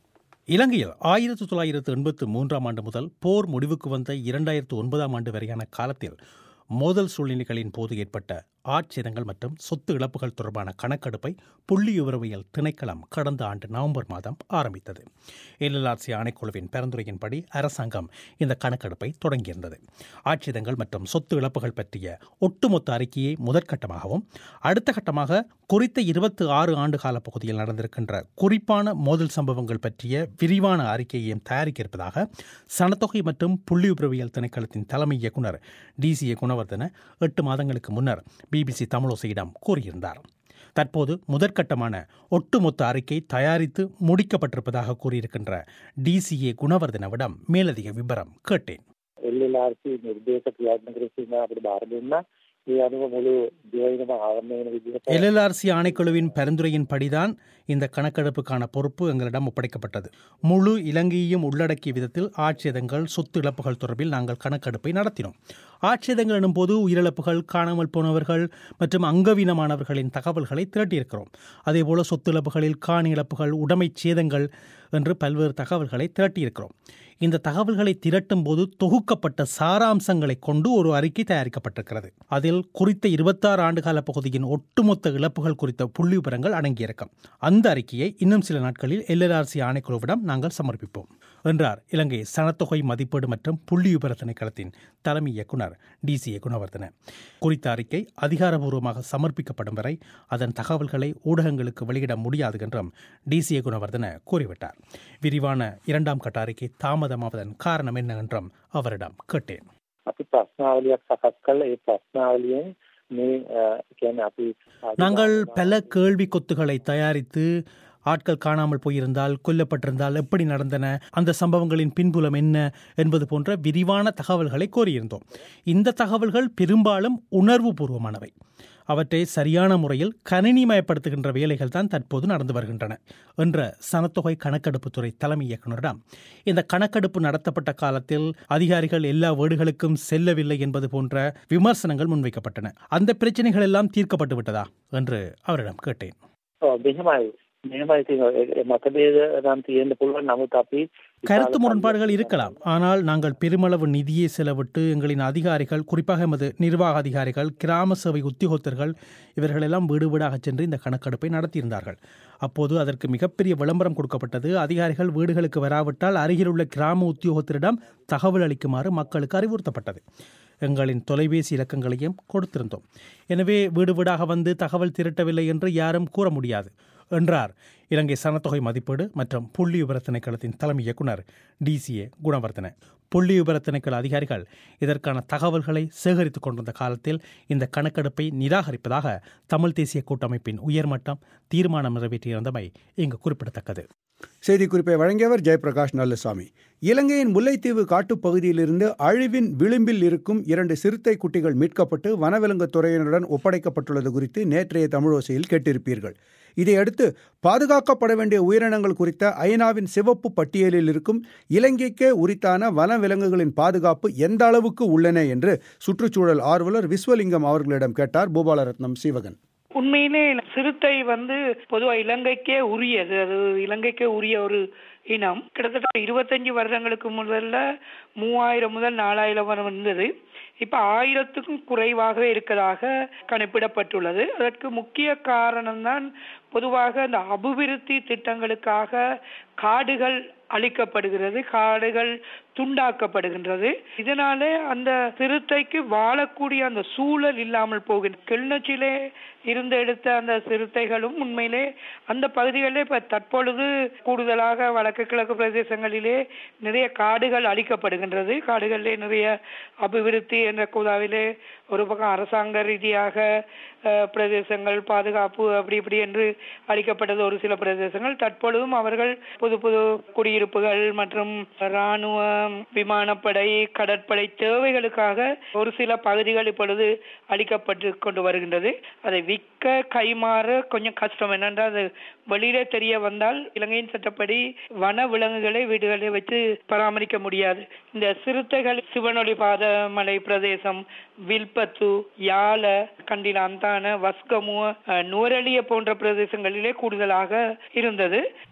இலங்கையில் ஆயிரத்தி தொள்ளாயிரத்து எண்பத்து மூன்றாம் ஆண்டு முதல் போர் முடிவுக்கு வந்த இரண்டாயிரத்து ஒன்பதாம் ஆண்டு வரையான காலத்தில் மோதல் சூழ்நிலைகளின் போது ஏற்பட்ட ஆட்சேதங்கள் மற்றும் சொத்து இழப்புகள் தொடர்பான கணக்கெடுப்பை புள்ளியுறவியல் திணைக்களம் கடந்த ஆண்டு நவம்பர் மாதம் ஆரம்பித்தது எல்எல்ஆர்சி ஆணைக்குழுவின் பரிந்துரையின்படி அரசாங்கம் இந்த கணக்கெடுப்பை தொடங்கியிருந்தது ஆட்சேதங்கள் மற்றும் சொத்து இழப்புகள் பற்றிய ஒட்டுமொத்த அறிக்கையை முதற்கட்டமாகவும் அடுத்த கட்டமாக குறித்த இருபத்தி ஆறு ஆண்டு கால பகுதியில் நடந்திருக்கின்ற குறிப்பான மோதல் சம்பவங்கள் பற்றிய விரிவான அறிக்கையையும் தயாரிக்க இருப்பதாக சனத்தொகை மற்றும் புள்ளியுறவியல் திணைக்களத்தின் தலைமை இயக்குனர் டிசிஏ குணவர்தன எட்டு மாதங்களுக்கு முன்னர் பிபிசி தமிழோசையிடம் கூறியிருந்தார் தற்போது முதற்கட்டமான ஒட்டுமொத்த அறிக்கை தயாரித்து முடிக்கப்பட்டிருப்பதாக கூறியிருக்கின்ற டிசிஏ குணவர்தனவிடம் மேலதிக விவரம் கேட்டேன் එල්ලාර්සි නිර්දේශ ක්‍රියාත්මක කිරීම අපිට බාර දුන්නා. ඒ අනුව මුළු දිවයිනම ආවරණය වෙන විදිහට எல்எல்ஆர்சி ஆணைக்குழுவின் பரிந்துரையின் படிதான் இந்த கணக்கெடுப்புக்கான பொறுப்பு எங்களிடம் ஒப்படைக்கப்பட்டது முழு இலங்கையையும் உள்ளடக்கிய விதத்தில் ஆட்சேதங்கள் சொத்து இழப்புகள் தொடர்பில் நாங்கள் கணக்கெடுப்பை நடத்தினோம் ஆட்சேதங்கள் எனும்போது உயிரிழப்புகள் காணாமல் போனவர்கள் மற்றும் அங்கவீனமானவர்களின் தகவல்களை திரட்டியிருக்கிறோம் அதேபோல சொத்து இழப்புகளில் காணி இழப்புகள் உடைமை சேதங்கள் என்று பல்வேறு தகவல்களை திரட்டியிருக்கிறோம் இந்த தகவல்களை திரட்டும் போது தொகுக்கப்பட்ட சாராம்சங்களை கொண்டு ஒரு அறிக்கை தயாரிக்கப்பட்டிருக்கிறது அதில் குறித்த இருபத்தாறு ஆண்டுகால பகுதியின் ஒட்டுமொத்த இழப்புகள் குறித்த புள்ளி விவரங்கள் அடங்கியிருக்கும் அந்த அறிக்கையை இன்னும் சில நாட்களில் எல்எல்ஆர்சி ஆணைக்குழுவிடம் நாங்கள் சமர்ப்பிப்போம் என்றார் இலங்கை சனத்தொகை மதிப்பீடு மற்றும் புள்ளி விபர திணைக்களத்தின் தலைமை இயக்குனர் டிசிஏ குணவர்தன குறித்த அறிக்கை அதிகாரபூர்வமாக சமர்ப்பிக்கப்படும் வரை அதன் தகவல்களை ஊடகங்களுக்கு வெளியிட முடியாது என்றும் டிசிஏ குணவர்தன கூறிவிட்டார் விரிவான இரண்டாம் கட்ட அறிக்கை தாமதமாவதன் காரணம் என்ன என்றும் அவரிடம் கேட்டேன் අපි ප්‍රශ්නාවලියක් සකස් කළා. ඒ ප්‍රශ්නාවලියෙන් මේ අ, කියන්නේ අපි நாங்கள் பல கேள்வி கொத்துகளை தயாரித்து ஆட்கள் காணாமல் போயிருந்தால் கொல்லப்பட்டிருந்தால் எப்படி நடந்தன அந்த சம்பவங்களின் பின்புலம் என்ன என்பது போன்ற விரிவான தகவல்களை கோரியிருந்தோம் இந்த தகவல்கள் பெரும்பாலும் உணர்வு பூர்வமானவை அவற்றை சரியான முறையில் கணினிமயப்படுத்துகின்ற வேலைகள் தான் தற்போது நடந்து வருகின்றன என்ற சனத்தொகை கணக்கெடுப்புத்துறை தலைமை இயக்குநரிடம் இந்த கணக்கெடுப்பு நடத்தப்பட்ட காலத்தில் அதிகாரிகள் எல்லா வீடுகளுக்கும் செல்லவில்லை என்பது போன்ற விமர்சனங்கள் முன்வைக்கப்பட்டன அந்த பிரச்சனைகள் எல்லாம் தீர்க்கப்பட்டு விட்டதா என்று அவரிடம் கேட்டேன் ඔව්, මෙහෙමයි. මෙහෙමයි තියෙනවා. මතභේද නම් තියෙන්න පුළුවන්. නමුත් අපි கருத்து முரண்பாடுகள் இருக்கலாம் ஆனால் நாங்கள் பெருமளவு நிதியை செலவிட்டு எங்களின் அதிகாரிகள் குறிப்பாக எமது நிர்வாக அதிகாரிகள் கிராம சேவை உத்தியோகத்தர்கள் இவர்களெல்லாம் வீடு வீடாக சென்று இந்த கணக்கெடுப்பை நடத்தியிருந்தார்கள் அப்போது அதற்கு மிகப்பெரிய விளம்பரம் கொடுக்கப்பட்டது அதிகாரிகள் வீடுகளுக்கு வராவிட்டால் அருகிலுள்ள கிராம உத்தியோகத்தரிடம் தகவல் அளிக்குமாறு மக்களுக்கு அறிவுறுத்தப்பட்டது எங்களின் தொலைபேசி இலக்கங்களையும் கொடுத்திருந்தோம் எனவே வீடு வீடாக வந்து தகவல் திரட்டவில்லை என்று யாரும் கூற முடியாது என்றார் இலங்கை சனத்தொகை மதிப்பீடு மற்றும் புள்ளி விபர திணைக்களத்தின் தலைமை இயக்குனர் டிசிஏ குணவர்தன புள்ளி விபர திணைக்கள அதிகாரிகள் இதற்கான தகவல்களை சேகரித்துக் கொண்டிருந்த காலத்தில் இந்த கணக்கெடுப்பை நிராகரிப்பதாக தமிழ் தேசிய கூட்டமைப்பின் உயர்மட்டம் தீர்மானம் நிறைவேற்றியிருந்தமை இங்கு குறிப்பிடத்தக்கது செய்திக்குறிப்பை வழங்கியவர் ஜெயபிரகாஷ் நல்லசாமி இலங்கையின் முல்லைத்தீவு காட்டுப்பகுதியிலிருந்து அழிவின் விளிம்பில் இருக்கும் இரண்டு சிறுத்தை குட்டிகள் மீட்கப்பட்டு வனவிலங்குத் துறையினருடன் ஒப்படைக்கப்பட்டுள்ளது குறித்து நேற்றைய தமிழோசையில் கேட்டிருப்பீர்கள் இதையடுத்து பாதுகாக்கப்பட வேண்டிய உயிரினங்கள் குறித்த ஐநாவின் சிவப்பு பட்டியலில் இருக்கும் இலங்கைக்கே உரித்தான வனவிலங்குகளின் பாதுகாப்பு எந்த அளவுக்கு உள்ளன என்று சுற்றுச்சூழல் ஆர்வலர் விஸ்வலிங்கம் அவர்களிடம் கேட்டார் பூபாலரத்னம் சீவகன் உண்மையிலே சிறுத்தை வந்து பொதுவா இலங்கைக்கே உரியது அது இலங்கைக்கே உரிய ஒரு இனம் கிட்டத்தட்ட இருபத்தஞ்சு வருடங்களுக்கு முதல்ல மூவாயிரம் முதல் நாலாயிரம் வரை வந்தது இப்ப ஆயிரத்துக்கும் குறைவாகவே இருக்கதாக கணிப்பிடப்பட்டுள்ளது அதற்கு முக்கிய காரணம் தான் பொதுவாக அந்த அபிவிருத்தி திட்டங்களுக்காக காடுகள் அழிக்கப்படுகிறது காடுகள் துண்டாக்கப்படுகின்றது இதனாலே அந்த சிறுத்தைக்கு வாழக்கூடிய அந்த சூழல் இல்லாமல் போகிறது கிளிநொச்சியிலே இருந்து எடுத்த அந்த சிறுத்தைகளும் உண்மையிலே அந்த பகுதிகளிலே இப்ப தற்பொழுது கூடுதலாக வடக்கு கிழக்கு பிரதேசங்களிலே நிறைய காடுகள் அழிக்கப்படுகின்றது காடுகளிலே நிறைய அபிவிருத்தி என்ற கூதாவிலே ஒரு பக்கம் அரசாங்க ரீதியாக அஹ், பிரதேசங்கள் பாதுகாப்பு அப்படி இப்படி என்று அளிக்கப்பட்டது ஒரு சில பிரதேசங்கள் தற்பொழுதும் அவர்கள் புது புது குடியிருப்புகள் மற்றும் இராணுவம் விமானப்படை கடற்படை தேவைகளுக்காக ஒரு சில பகுதிகள் இப்பொழுது அளிக்கப்பட்டு கொண்டு வருகின்றது அதை விற்க கைமாற கொஞ்சம் கஷ்டம் என்னென்றால் அது வெளியிலே தெரிய வந்தால் இலங்கையின் சட்டப்படி வன விலங்குகளை வீடுகளில் வச்சு பராமரிக்க முடியாது இந்த சிறுத்தைகள் சிவனொளி பாத மலை பிரதேசம் வில்பத்து யாழ கண்டிலாந்தான வஸ்கமுவ அஹ், நுவரெலிய போன்ற பிரதேசங்களிலே கூடுதலாக இருந்தது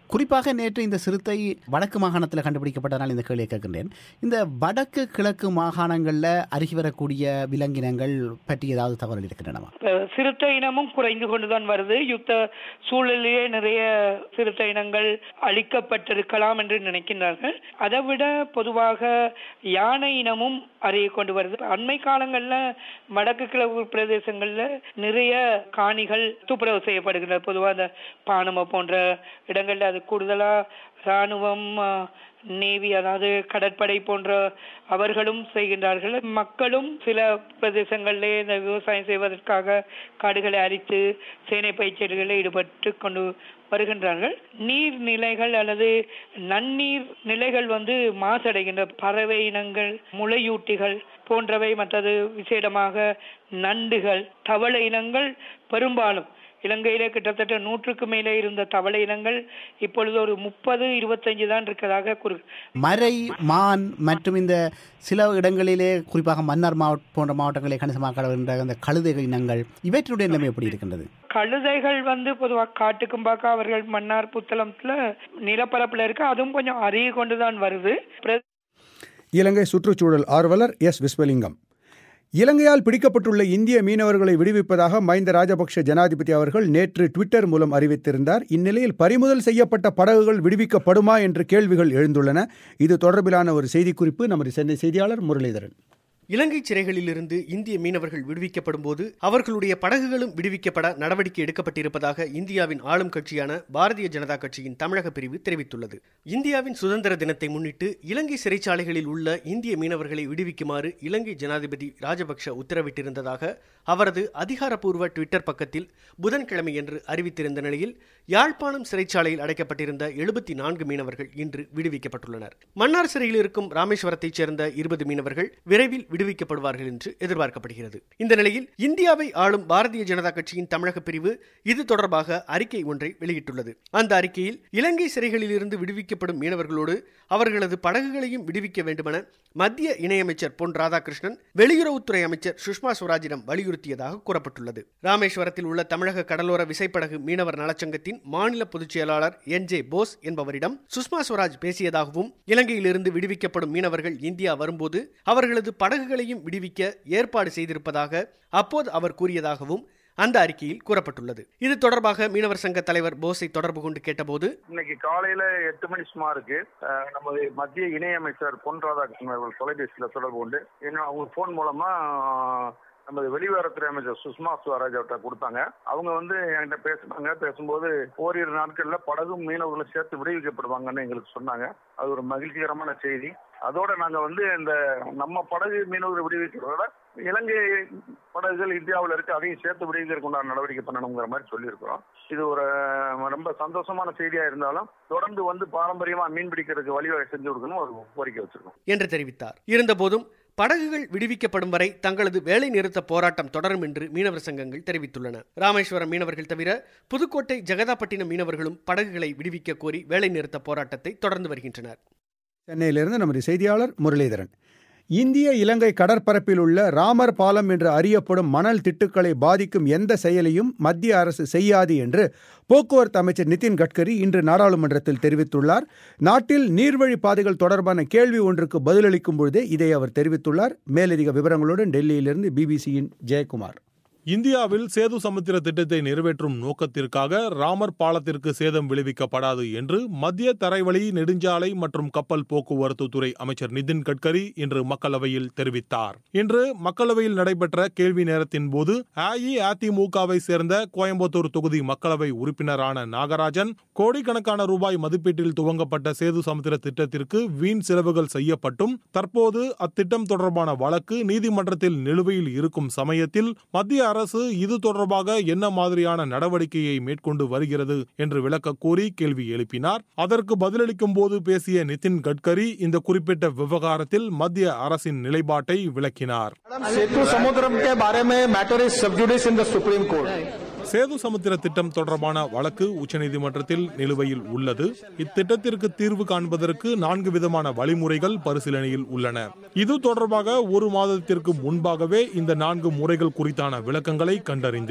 குறிப்பாக நேற்று இந்த சிறுத்தை வடக்கு மாகாணத்தில் கண்டுபிடிக்கப்பட்டதனால் இந்த கேள்வியை கேட்கின்றேன் இந்த வடக்கு கிழக்கு மாகாணங்களில் அருகி வரக்கூடிய விலங்கினங்கள் பற்றி ஏதாவது தகவல் இருக்கின்றனவா இப்ப சிறுத்தை இனமும் குறைந்து கொண்டுதான் வருது யுத்த சூழலிலே நிறைய சிறுத்தை இனங்கள் அழிக்கப்பட்டிருக்கலாம் என்று நினைக்கின்றார்கள் அதை விட பொதுவாக யானை இனமும் அறிய கொண்டு வருது அண்மை காலங்கள்ல வடக்கு கிழக்கு பிரதேசங்கள்ல நிறைய காணிகள் துப்புரவு செய்யப்படுகின்றன பொதுவாக அந்த பானம போன்ற இடங்கள்ல அது கூடுதலா ராணுவம் நேவி அதாவது கடற்படை போன்ற அவர்களும் செய்கின்றார்கள் மக்களும் சில பிரதேசங்களிலே இந்த விவசாயம் செய்வதற்காக காடுகளை அரித்து சேனை பயிற்சிகளில் ஈடுபட்டு கொண்டு வருகின்றார்கள் நீர்நிலைகள் அல்லது நன்னீர் நிலைகள் வந்து மாசடைகின்ற பறவை இனங்கள் முளையூட்டிகள் போன்றவை மற்றது விசேடமாக நண்டுகள் தவளை இனங்கள் பெரும்பாலும் இலங்கையிலே கிட்டத்தட்ட நூற்றுக்கு மேலே இருந்த தவளை இனங்கள் இப்பொழுது ஒரு முப்பது இருபத்தஞ்சு தான் இருக்கிறதாக கூறு மறை மான் மற்றும் இந்த சில இடங்களிலே குறிப்பாக மன்னார் மாவட்ட போன்ற மாவட்டங்களிலே கணிசமாக கடவுகின்ற அந்த கழுதைகள் இனங்கள் இவற்றுடைய நிலைமை எப்படி இருக்கின்றது கழுதைகள் வந்து பொதுவாக காட்டுக்கும்பாக்க அவர்கள் மன்னார் புத்தளத்துல நிலப்பரப்புல இருக்கு அதுவும் கொஞ்சம் அருகி கொண்டுதான் வருது பிர- இலங்கை சுற்றுச்சூழல் ஆர்வலர் எஸ் விஸ்வலிங்கம் இலங்கையால் பிடிக்கப்பட்டுள்ள இந்திய மீனவர்களை விடுவிப்பதாக மஹிந்த ராஜபக்ஷ ஜனாதிபதி அவர்கள் நேற்று ட்விட்டர் மூலம் அறிவித்திருந்தார் இந்நிலையில் பறிமுதல் செய்யப்பட்ட படகுகள் விடுவிக்கப்படுமா என்று கேள்விகள் எழுந்துள்ளன இது தொடர்பிலான ஒரு செய்திக்குறிப்பு நமது சென்னை செய்தியாளர் முரளிதரன் இலங்கை சிறைகளிலிருந்து இந்திய மீனவர்கள் விடுவிக்கப்படும் போது அவர்களுடைய படகுகளும் விடுவிக்கப்பட நடவடிக்கை எடுக்கப்பட்டிருப்பதாக இந்தியாவின் ஆளும் கட்சியான பாரதிய ஜனதா கட்சியின் தமிழக பிரிவு தெரிவித்துள்ளது இந்தியாவின் சுதந்திர தினத்தை முன்னிட்டு இலங்கை சிறைச்சாலைகளில் உள்ள இந்திய மீனவர்களை விடுவிக்குமாறு இலங்கை ஜனாதிபதி ராஜபக்ஷ உத்தரவிட்டிருந்ததாக அவரது அதிகாரப்பூர்வ ட்விட்டர் பக்கத்தில் புதன்கிழமையன்று அறிவித்திருந்த நிலையில் யாழ்ப்பாணம் சிறைச்சாலையில் அடைக்கப்பட்டிருந்த எழுபத்தி நான்கு மீனவர்கள் இன்று விடுவிக்கப்பட்டுள்ளனர் மன்னார் சிறையில் இருக்கும் ராமேஸ்வரத்தைச் சேர்ந்த இருபது மீனவர்கள் விரைவில் விடுவிக்கப்படுவார்கள் என்று எதிர்பார்க்கப்படுகிறது இந்த நிலையில் இந்தியாவை ஆளும் பாரதிய ஜனதா கட்சியின் தமிழக பிரிவு இது தொடர்பாக அறிக்கை ஒன்றை வெளியிட்டுள்ளது அந்த அறிக்கையில் இலங்கை சிறைகளிலிருந்து விடுவிக்கப்படும் மீனவர்களோடு அவர்களது படகுகளையும் விடுவிக்க வேண்டுமென மத்திய இணையமைச்சர் பொன் ராதாகிருஷ்ணன் வெளியுறவுத்துறை அமைச்சர் சுஷ்மா ஸ்வராஜிடம் வலியுறுத்தியதாக கூறப்பட்டுள்ளது ராமேஸ்வரத்தில் உள்ள தமிழக கடலோர விசைப்படகு மீனவர் நலச்சங்கத்தின் மாநில பொதுச் செயலாளர் என் ஜே போஸ் என்பவரிடம் சுஷ்மா ஸ்வராஜ் பேசியதாகவும் இலங்கையிலிருந்து விடுவிக்கப்படும் மீனவர்கள் இந்தியா வரும்போது அவர்களது படகுகளையும் விடுவிக்க ஏற்பாடு செய்திருப்பதாக அப்போது அவர் கூறியதாகவும் அந்த அறிக்கையில் கூறப்பட்டுள்ளது இது தொடர்பாக மீனவர் சங்க தலைவர் போஸை தொடர்பு கொண்டு கேட்டபோது இன்னைக்கு காலையில எட்டு மணி சுமாருக்கு அஹ், நமது மத்திய இணையமைச்சர் பொன் ராதாகிருஷ்ணன் அவர்கள் தொலைபேசியில தொடர்பு கொண்டு என்ன அவங்க போன் மூலமா அஹ், நமது வெளியுறவுத்துறை அமைச்சர் சுஷ்மா ஸ்வராஜ் அவர்கிட்ட கொடுத்தாங்க அவங்க வந்து என்கிட்ட பேசினாங்க பேசும்போது ஓரிரு நாட்கள்ல படகும் மீனவர்களும் சேர்த்து விடுவிக்கப்படுவாங்கன்னு எங்களுக்கு சொன்னாங்க அது ஒரு மகிழ்ச்சிகரமான செய்தி அதோட நாங்க வந்து இந்த நம்ம படகு மீனவர்கள் விடுவிக்கிறதோட இலங்கை படகுகள் இந்தியாவில் இருக்கு அதையும் சேர்த்து விடுவிக்கிறதுக்கு உண்டான நடவடிக்கை பண்ணணுங்கிற மாதிரி சொல்லியிருக்கிறோம் இது ஒரு அஹ், ரொம்ப சந்தோஷமான செய்தியா இருந்தாலும் தொடர்ந்து வந்து பாரம்பரியமா மீன் பிடிக்கிறதுக்கு வழிவகை செஞ்சு கொடுக்கணும் ஒரு கோரிக்கை வச்சிருக்கோம் என்று தெரிவித்தார் இருந்தபோதும் படகுகள் விடுவிக்கப்படும் வரை தங்களது வேலை நிறுத்த போராட்டம் தொடரும் என்று மீனவர் சங்கங்கள் தெரிவித்துள்ளன ராமேஸ்வரம் மீனவர்கள் தவிர புதுக்கோட்டை ஜெகதாப்பட்டினம் மீனவர்களும் படகுகளை விடுவிக்க கோரி வேலை நிறுத்த போராட்டத்தை தொடர்ந்து வருகின்றனர் சென்னையிலிருந்து நமது செய்தியாளர் முரளிதரன் இந்திய இலங்கை கடற்பரப்பில் உள்ள ராமர் பாலம் என்று அறியப்படும் மணல் திட்டுக்களை பாதிக்கும் எந்த செயலையும் மத்திய அரசு செய்யாது என்று போக்குவரத்து அமைச்சர் நிதின் கட்கரி இன்று நாடாளுமன்றத்தில் தெரிவித்துள்ளார் நாட்டில் நீர்வழி பாதைகள் தொடர்பான கேள்வி ஒன்றுக்கு பதிலளிக்கும் பொழுதே இதை அவர் தெரிவித்துள்ளார் மேலதிக விவரங்களுடன் டெல்லியிலிருந்து பிபிசியின் ஜெயக்குமார் இந்தியாவில் சேது சமுத்திர திட்டத்தை நிறைவேற்றும் நோக்கத்திற்காக ராமர் பாலத்திற்கு சேதம் விளைவிக்கப்படாது என்று மத்திய தரைவழி நெடுஞ்சாலை மற்றும் கப்பல் போக்குவரத்து துறை அமைச்சர் நிதின் கட்கரி இன்று மக்களவையில் தெரிவித்தார் இன்று மக்களவையில் நடைபெற்ற கேள்வி நேரத்தின் போது அஇஅதிமுகவை சேர்ந்த கோயம்புத்தூர் தொகுதி மக்களவை உறுப்பினரான நாகராஜன் கோடிக்கணக்கான ரூபாய் மதிப்பீட்டில் துவங்கப்பட்ட சேது சமுத்திர திட்டத்திற்கு வீண் செலவுகள் செய்யப்பட்டும் தற்போது அத்திட்டம் தொடர்பான வழக்கு நீதிமன்றத்தில் நிலுவையில் இருக்கும் சமயத்தில் மத்திய அரசு இது தொடர்பாக என்ன மாதிரியான நடவடிக்கையை மேற்கொண்டு வருகிறது என்று விளக்க கோரி கேள்வி எழுப்பினார் அதற்கு பதிலளிக்கும் போது பேசிய நிதின் கட்கரி இந்த குறிப்பிட்ட விவகாரத்தில் மத்திய அரசின் நிலைப்பாட்டை விளக்கினார் सेतु समुद्रम के बारे में matter is sub judice in the Supreme Court Sethu Samudra திட்டம் தொடர்பான வழக்கு உச்சநீதிமன்றத்தில் நிலுவையில் உள்ளது இத்திட்டத்திற்கு தீர்வு காண்பதற்கு நான்கு விதமான வழிமுறைகள் பரிசீலனையில் உள்ளன இது தொடர்பாக ஒரு மாதத்திற்கு முன்பாகவே இந்த நான்கு முறைகள் குறித்தான விளக்கங்களை கண்டறிந்தேன்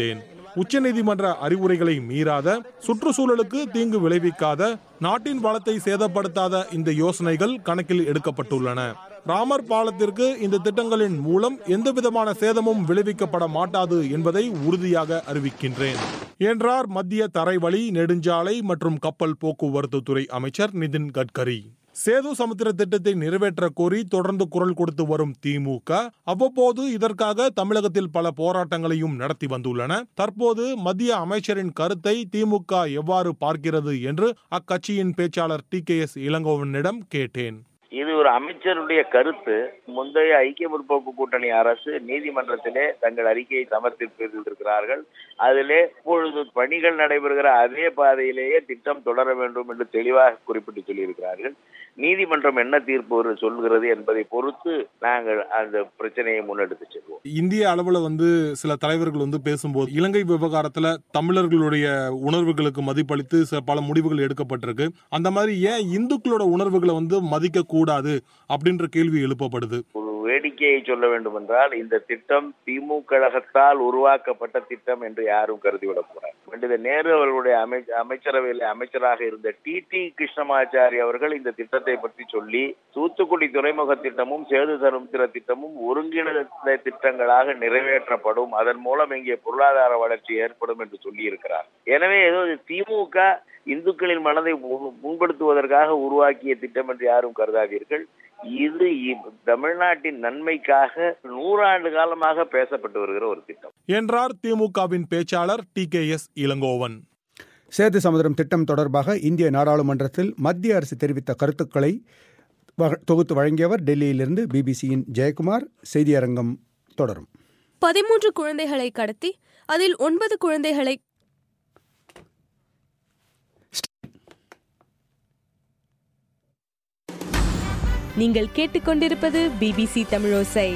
உச்சநீதிமன்ற அறிவுரைகளை மீறாத சுற்றுச்சூழலுக்கு தீங்கு விளைவிக்காத நாட்டின் வளத்தை சேதப்படுத்தாத இந்த யோசனைகள் கணக்கில் எடுக்கப்பட்டுள்ளன ராமர் பாலத்திற்கு இந்த திட்டங்களின் மூலம் எந்தவிதமான சேதமும் விளைவிக்கப்பட மாட்டாது என்பதை உறுதியாக அறிவிக்கின்றேன் என்றார் மத்திய தரைவழி நெடுஞ்சாலை மற்றும் கப்பல் போக்குவரத்து துறை அமைச்சர் நிதின் கட்கரி சேது சமுத்திர திட்டத்தை நிறைவேற்ற கோரி தொடர்ந்து குரல் கொடுத்து வரும் திமுக அவ்வப்போது இதற்காக தமிழகத்தில் பல போராட்டங்களையும் நடத்தி வந்துள்ளன தற்போது மத்திய அமைச்சரின் கருத்தை திமுக எவ்வாறு பார்க்கிறது என்று அக்கட்சியின் பேச்சாளர் டி கே எஸ் இளங்கோவனிடம் கேட்டேன் இது ஒரு அமைச்சருடைய கருத்து முந்தைய ஐக்கிய முற்போக்கு கூட்டணி அரசு நீதிமன்றத்திலே தங்கள் அறிக்கையை சமர்ப்பித்திருக்கிறார்கள் அதிலே இப்பொழுது பணிகள் நடைபெறுகிற அதே பாதையிலேயே திட்டம் தொடர வேண்டும் என்று தெளிவாக குறிப்பிட்டு சொல்லியிருக்கிறார்கள் நீதிமன்றம் என்ன தீர்ப்பு சொல்கிறது என்பதை பொறுத்து நாங்கள் அந்த பிரச்சனையை முன்னெடுத்து செல்வோம் இந்திய அளவுல வந்து சில தலைவர்கள் வந்து பேசும்போது இலங்கை விவகாரத்துல தமிழர்களுடைய உணர்வுகளுக்கு மதிப்பளித்து சில பல முடிவுகள் எடுக்கப்பட்டிருக்கு அந்த மாதிரி ஏன் இந்துக்களோட உணர்வுகளை வந்து மதிக்க கூடாது அப்படின்ற கேள்வி எழுப்பப்படுது ஒரு வேடிக்கையை சொல்ல வேண்டும் என்றால் இந்த திட்டம் திமுக கழகத்தால் உருவாக்கப்பட்ட திட்டம் என்று யாரும் கருதிவிடக் கூடாது பண்டித நேரு அவர்களுடைய அமை அமைச்சரவையில் அமைச்சராக இருந்த டி டி கிருஷ்ணமாச்சாரி அவர்கள் இந்த திட்டத்தை பற்றி சொல்லி தூத்துக்குடி துறைமுக திட்டமும் சேது சமுத்திர திட்டமும் ஒருங்கிணைந்த திட்டங்களாக நிறைவேற்றப்படும் அதன் மூலம் இங்கே பொருளாதார வளர்ச்சி ஏற்படும் என்று சொல்லி இருக்கிறார் எனவே ஏதோ திமுக இந்துக்களின் மனதை புண்படுத்துவதற்காக உருவாக்கிய திட்டம் என்று யாரும் கருதாதீர்கள் இது தமிழ்நாட்டின் நன்மைக்காக நூறாண்டு காலமாக பேசப்பட்டு வருகிற ஒரு திட்டம் என்றார் திமுகவின் பேச்சாளர் T K S Elangovan Sethu Samudram திட்டம் தொடர்பாக இந்திய நாடாளுமன்றத்தில் மத்திய அரசு தெரிவித்த கருத்துக்களை தொகுத்து வழங்கியவர் டெல்லியிலிருந்து பிபிசியின் ஜெயக்குமார் செய்தியரங்கம் தொடரும் பதிமூன்று குழந்தைகளை கடத்தி அதில் ஒன்பது குழந்தைகளை நீங்கள் கேட்டுக்கொண்டிருப்பது பிபிசி தமிழோசை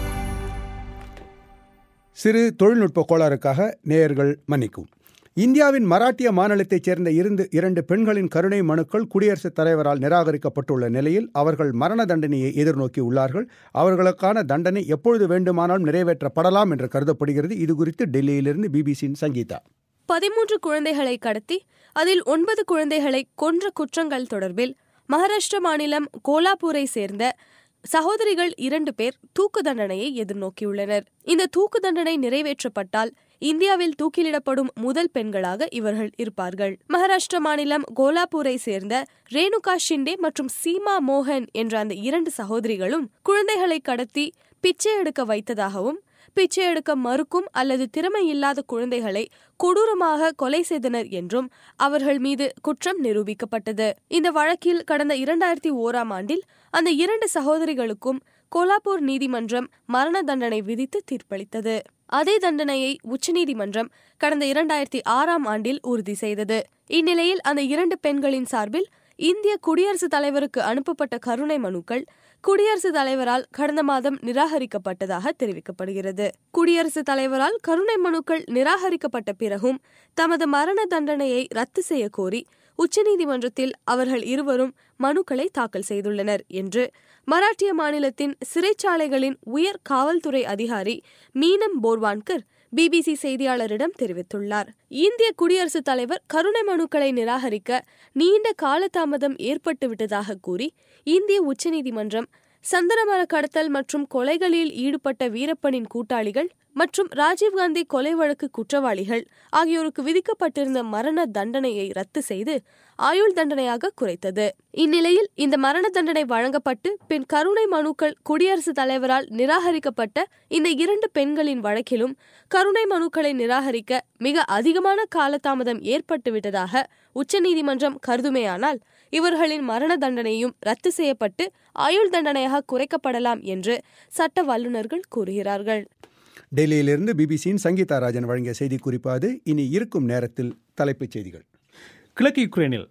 சிறு தொழில்நுட்ப கோளாறுக்காக நேயர்கள் மன்னிக்கும் இந்தியாவின் மராட்டிய மாநிலத்தைச் சேர்ந்த இருந்து இரண்டு பெண்களின் கருணை மனுக்கள் குடியரசுத் தலைவரால் நிராகரிக்கப்பட்டுள்ள நிலையில் அவர்கள் மரண தண்டனையை எதிர்நோக்கி உள்ளார்கள் அவர்களுக்கான தண்டனை எப்பொழுது வேண்டுமானாலும் நிறைவேற்றப்படலாம் என்று கருதப்படுகிறது இதுகுறித்து டெல்லியிலிருந்து பிபிசியின் சங்கீதா பதிமூன்று குழந்தைகளை கடத்தி அதில் ஒன்பது குழந்தைகளை கொன்ற குற்றங்கள் தொடர்பில் மகாராஷ்டிர மாநிலம் கோலாப்பூரை சேர்ந்த சகோதரிகள் இரண்டு பேர் தூக்கு தண்டனையை எதிர்நோக்கியுள்ளனர் இந்த தூக்கு தண்டனை நிறைவேற்றப்பட்டால் இந்தியாவில் தூக்கிலிடப்படும் முதல் பெண்களாக இவர்கள் இருப்பார்கள் மகாராஷ்டிர மாநிலம் கோலாப்பூரை சேர்ந்த ரேணுகா ஷிண்டே மற்றும் சீமா மோகன் என்ற அந்த இரண்டு சகோதரிகளும் குழந்தைகளை கடத்தி பிச்சை எடுக்க வைத்ததாகவும் பிச்சை எடுக்க மறுக்கும் அல்லது திறமை இல்லாத குழந்தைகளை கொடூரமாக கொலை செய்தனர் என்றும் அவர்கள் மீது குற்றம் நிரூபிக்கப்பட்டது இந்த வழக்கில் கடந்த இரண்டாயிரத்தி ஓராம் ஆண்டில் அந்த இரண்டு சகோதரிகளுக்கும் கோலாப்பூர் நீதிமன்றம் மரண தண்டனை விதித்து தீர்ப்பளித்தது அதே தண்டனையை உச்சநீதிமன்றம் கடந்த இரண்டாயிரத்தி ஆறாம் ஆண்டில் உறுதி செய்தது இந்நிலையில் அந்த இரண்டு பெண்களின் சார்பில் இந்திய குடியரசுத் தலைவருக்கு அனுப்பப்பட்ட கருணை மனுக்கள் குடியரசுத் தலைவரால் கடந்த மாதம் நிராகரிக்கப்பட்டதாக தெரிவிக்கப்படுகிறது குடியரசுத் தலைவரால் கருணை மனுக்கள் நிராகரிக்கப்பட்ட பிறகும் தமது மரண தண்டனையை ரத்து செய்ய கோரி உச்சநீதிமன்றத்தில் அவர்கள் இருவரும் மனுக்களை தாக்கல் செய்துள்ளனர் என்று மராட்டிய மாநிலத்தின் சிறைச்சாலைகளின் உயர் காவல்துறை அதிகாரி மீனம் போர்வான்கர் பிபிசி செய்தியாளரிடம் தெரிவித்துள்ளார் இந்திய குடியரசுத் தலைவர் கருணை மனுக்களை நிராகரிக்க நீண்ட காலதாமதம் ஏற்பட்டுவிட்டதாக கூறி இந்திய உச்சநீதிமன்றம் சந்தனமர கடத்தல் மற்றும் கொலைகளில் ஈடுபட்ட வீரப்பனின் கூட்டாளிகள் மற்றும் ராஜீவ்காந்தி கொலை வழக்கு குற்றவாளிகள் ஆகியோருக்கு விதிக்கப்பட்டிருந்த மரண தண்டனையை ரத்து செய்து ஆயுள் தண்டனையாக குறைத்தது இந்நிலையில் இந்த மரண தண்டனை வழங்கப்பட்டு பின் கருணை மனுக்கள் குடியரசுத் தலைவரால் நிராகரிக்கப்பட்ட இந்த இரண்டு பெண்களின் வழக்கிலும் கருணை மனுக்களை நிராகரிக்க மிக அதிகமான காலதாமதம் ஏற்பட்டுவிட்டதாக உச்சநீதிமன்றம் கருதுமேயானால் இவர்களின் மரண தண்டனையும் ரத்து செய்யப்பட்டு ஆயுள் தண்டனையாக குறைக்கப்படலாம் என்று சட்ட வல்லுநர்கள் கூறுகிறார்கள் டெல்லியிலிருந்து பிபிசியின் சங்கீதா ராஜன் வழங்கிய செய்தி குறிப்பாது இனி இருக்கும் நேரத்தில் தலைப்புச் செய்திகள் கிழக்கு யுக்ரைனில்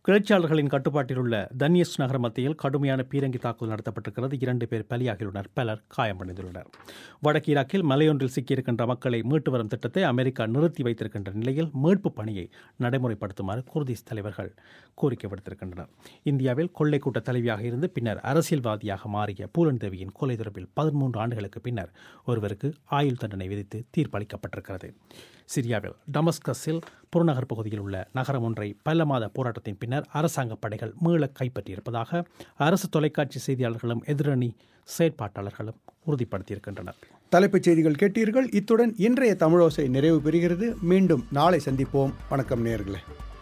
கிளர்ச்சியாளர்களின் கட்டுப்பாட்டில் உள்ள தன்யஸ் நகர மத்தியில் கடுமையான பீரங்கி தாக்குதல் நடத்தப்பட்டிருக்கிறது இரண்டு பேர் பலியாகியுள்ளனர் பலர் காயமடைந்துள்ளனர் வடக்கு ஈராக்கில் மலையொன்றில் சிக்கியிருக்கின்ற மக்களை மீட்டு வரும் திட்டத்தை அமெரிக்கா நிறுத்தி வைத்திருக்கின்ற நிலையில் மீட்பு பணியை நடைமுறைப்படுத்துமாறு குர்திஸ் தலைவர்கள் கோரிக்கை விடுத்திருக்கின்றனர் இந்தியாவில் கொள்ளை கூட்ட தலைவியாக இருந்து பின்னர் அரசியல்வாதியாக மாறிய பூலன் தேவியின் கொலை தொடர்பில் பதிமூன்று ஆண்டுகளுக்கு பின்னர் ஒருவருக்கு ஆயுள் தண்டனை விதித்து தீர்ப்பளிக்கப்பட்டிருக்கிறது சிரியாவில் டமஸ்கஸில் புறநகர் பகுதியில் உள்ள நகரம் ஒன்றை பல மாத போராட்டத்தின் பின்னர் அரசாங்க படைகள் மீள கைப்பற்றியிருப்பதாக அரசு தொலைக்காட்சி செய்தியாளர்களும் எதிரணி செயற்பாட்டாளர்களும் உறுதிப்படுத்தியிருக்கின்றனர் தலைப்புச் செய்திகள் கேட்டீர்கள் இத்துடன் இன்றைய தமிழோசை நிறைவு பெறுகிறது மீண்டும் நாளை சந்திப்போம் வணக்கம் நேர்களே